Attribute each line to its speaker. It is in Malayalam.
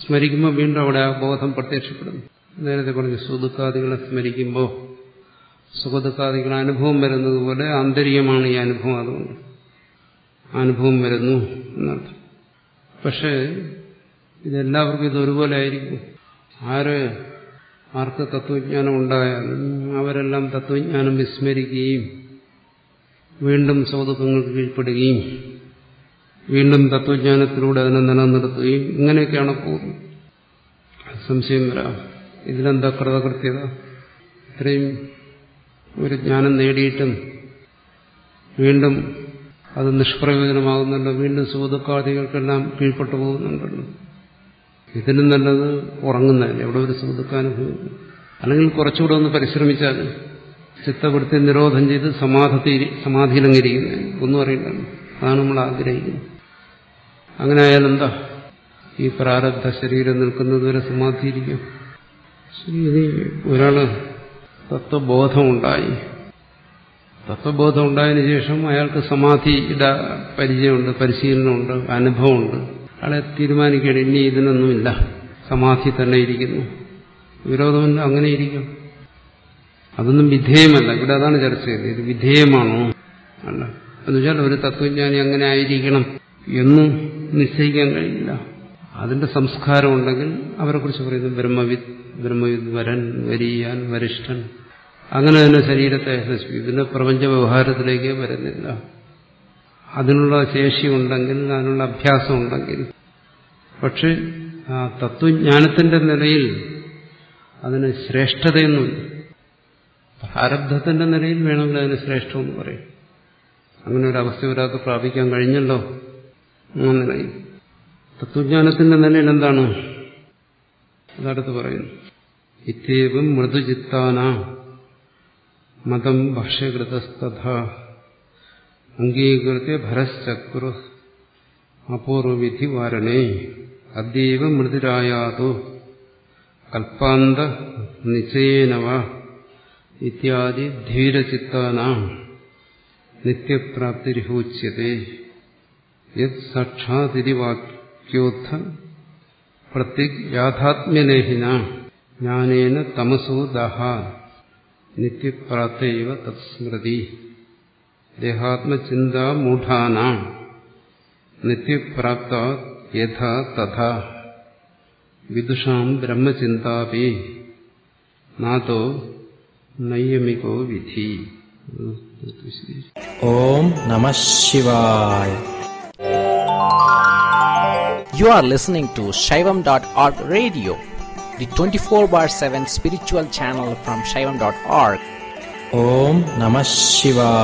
Speaker 1: സ്മരിക്കുമ്പോൾ വീണ്ടും അവിടെ ആ ബോധം പ്രത്യക്ഷപ്പെടുന്നു നേരത്തെ പറഞ്ഞു സുദുഃഖാദികളെ സ്മരിക്കുമ്പോൾ സുഖദുഃഖാദികൾ അനുഭവം വരുന്നത് പോലെ ആന്തരികമാണ് ഈ അനുഭവം അതുകൊണ്ട് അനുഭവം വരുന്നു എന്നർത്ഥം പക്ഷേ ഇതെല്ലാവർക്കും ഇത് ഒരുപോലെ ആയിരിക്കും ആര് ആർക്ക് തത്വജ്ഞാനം ഉണ്ടായാലും അവരെല്ലാം തത്വജ്ഞാനം വിസ്മരിക്കുകയും വീണ്ടും സൗദുഖങ്ങൾക്ക് കീഴ്പ്പെടുകയും വീണ്ടും തത്വജ്ഞാനത്തിലൂടെ അതിനെ നിലനിർത്തുകയും ഇങ്ങനെയൊക്കെയാണ് പോകുന്നത് സംശയം വരാം ഇതിലെന്താ കൃതകൃത്യത ഇത്രയും ഒരു ജ്ഞാനം നേടിയിട്ടും വീണ്ടും അത് നിഷ്പ്രയോജനമാകുന്നുണ്ടോ വീണ്ടും സുഖദുഃഖാദികൾക്കെല്ലാം കീഴ്പ്പെട്ടു പോകുന്നുണ്ടല്ലോ ഇതിനും നല്ലത് ഉറങ്ങുന്നതല്ലേ എവിടെ ഒരു സുഖദുഃഖാനുഭവം അല്ലെങ്കിൽ കുറച്ചുകൂടെ ഒന്ന് പരിശ്രമിച്ചാൽ ചിത്തവൃത്തി നിരോധം ചെയ്ത് സമാധി സമാധിയിലങ്ങിരിക്കുന്നത് ഒന്നും അറിയണ്ടല്ലോ അതാണ് നമ്മൾ ആഗ്രഹിക്കുന്നത് അങ്ങനെ ആയാൽ എന്താ ഈ പ്രാരബ്ധ ശരീരം നിൽക്കുന്നതുവരെ സമാധിയിരിക്കും ശരി ഇനി ഒരാള് തത്വബോധമുണ്ടായി തത്വബോധം ഉണ്ടായതിനു ശേഷം അയാൾക്ക് സമാധിയുടെ പരിചയമുണ്ട് പരിശീലനമുണ്ട് അനുഭവമുണ്ട് അയാളെ തീരുമാനിക്കുകയാണ് ഇനി ഇതിനൊന്നുമില്ല സമാധി തന്നെ ഇരിക്കുന്നു വിരോധമില്ല അങ്ങനെ ഇരിക്കും അതൊന്നും വിധേയമല്ല ഇവിടെ അതാണ് ചർച്ച ചെയ്തത് ഇത് വിധേയമാണോ അല്ല എന്നുവെച്ചാൽ ഒരു തത്വജ്ഞാനി അങ്ങനെ ആയിരിക്കണം എന്ന് നിശ്ചയിക്കാൻ കഴിയില്ല അതിന്റെ സംസ്കാരം ഉണ്ടെങ്കിൽ അവരെക്കുറിച്ച് പറയുന്നത് ബ്രഹ്മവിദ് ബ്രഹ്മവിദ് വരൻ വരിയാൻ വരിഷ്ഠൻ അങ്ങനെ തന്നെ ശരീരത്തെ യശസ്വി ഇതിന്റെ പ്രപഞ്ച വ്യവഹാരത്തിലേക്ക് വരുന്നില്ല അതിനുള്ള ശേഷി ഉണ്ടെങ്കിൽ അതിനുള്ള അഭ്യാസം ഉണ്ടെങ്കിൽ പക്ഷെ ആ തത്വജ്ഞാനത്തിന്റെ നിലയിൽ അതിന് ശ്രേഷ്ഠതയൊന്നുമില്ല പ്രാരബ്ധത്തിന്റെ നിലയിൽ വേണമെങ്കിൽ അതിന് ശ്രേഷ്ഠമെന്ന് പറയും അങ്ങനെ ഒരു അവസ്ഥ ഒരാൾക്ക് പ്രാപിക്കാൻ കഴിഞ്ഞല്ലോ ആ നിലയിൽ തത്വജ്ഞാനത്തിന്റെ നിലയിൽ എന്താണ് അതടുത്ത് പറയുന്നു ഇത്യേവം മൃദുചിത്താന മതം ഭാഷ്യകൃതസ്തഥ അംഗീകൃത്യ ഭരശ്ചക്രു അപൂർവവിധി വാരണേ അദ്യവ മൃദുരായാതോ കൽപ്പാന്ത നിശ്ചയേനവ ഇത്യാദി ധീരചിത്താന നിത്യപ്രാപ്തിരിഹോച്യത്തെ യത് സാക്ഷാതിരി വാക്യോത്ഥ പ്രത്യക് യാഥാത്മ്യലേഹിന ജ്ഞാനേന തമസോ ദഹ നിത്യപ്രാപ്തൈവ തത്സ്മൃതി ദേഹാത്മചിന്താമൂഢാന നിത്യപ്രാപ്ത യഥാ തഥാ വിദുഷാം ബ്രഹ്മചിന്താപി നാഥോ നൈയമികോ വിധി
Speaker 2: ഓം നമ ശിവായ
Speaker 3: You are listening to Shaivam.org radio, the 24 bar 7 spiritual channel from Shaivam.org.
Speaker 2: ഓം നമ ശിവായ